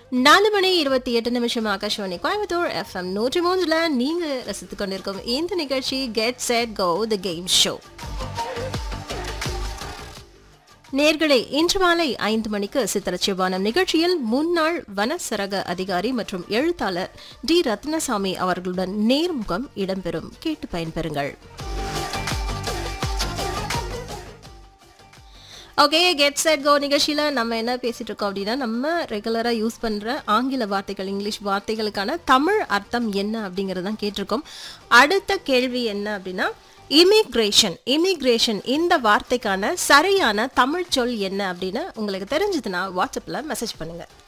நாலு மணி இருபத்தி எட்டு நிமிஷம் ஆகாஷ்வாணி கோயம்புத்தூர் எஃப்எம் நூற்றி மூன்றுல நீங்க ரசித்துக் கொண்டிருக்கும் இந்த நிகழ்ச்சி get set go the game show நேர்களே இன்று மாலை ஐந்து மணிக்கு சித்திரச்சிவானம் நிகழ்ச்சியில் முன்னாள் வனசரக அதிகாரி மற்றும் எழுத்தாளர் டி ரத்னசாமி அவர்களுடன் நேர்முகம் இடம்பெறும் கேட்டு பயன்பெறுங்கள் ஓகே கெட் செட் கோ நிகழ்ச்சியில் நம்ம என்ன பேசிட்டு இருக்கோம் அப்படின்னா நம்ம ரெகுலராக யூஸ் பண்ணுற ஆங்கில வார்த்தைகள் இங்கிலீஷ் வார்த்தைகளுக்கான தமிழ் அர்த்தம் என்ன அப்படிங்கிறது தான் கேட்டிருக்கோம் அடுத்த கேள்வி என்ன அப்படின்னா இமிக்ரேஷன் இமிக்ரேஷன் இந்த வார்த்தைக்கான சரியான தமிழ் சொல் என்ன அப்படின்னு உங்களுக்கு தெரிஞ்சதுன்னா வாட்ஸ்அப்பில் மெசேஜ் பண்ணுங்கள்